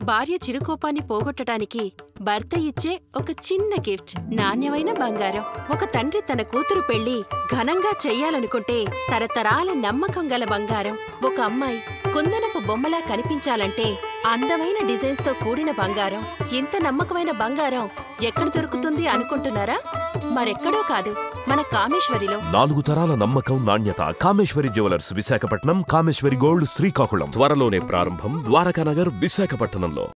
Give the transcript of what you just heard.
భార్య చిరుకోపాన్ని పోగొట్టడానికి భర్త ఇచ్చే ఒక చిన్న గిఫ్ట్ నాణ్యమైన బంగారం ఒక తండ్రి తన కూతురు పెళ్లి ఘనంగా చెయ్యాలనుకుంటే తరతరాల నమ్మకం గల బంగారం ఒక అమ్మాయి కుందనపు బొమ్మలా కనిపించాలంటే అందమైన డిజైన్స్ తో కూడిన బంగారం ఇంత నమ్మకమైన బంగారం ఎక్కడ దొరుకుతుంది అనుకుంటున్నారా మరెక్కడో కాదు మన కామేశ్వరిలో నాలుగు తరాల నమ్మకం నాణ్యత కామేశ్వరి జ్యువెలర్స్ విశాఖపట్నం కామేశ్వరి గోల్డ్ శ్రీకాకుళం త్వరలోనే ప్రారంభం ద్వారకానగర్ విశాఖపట్నంలో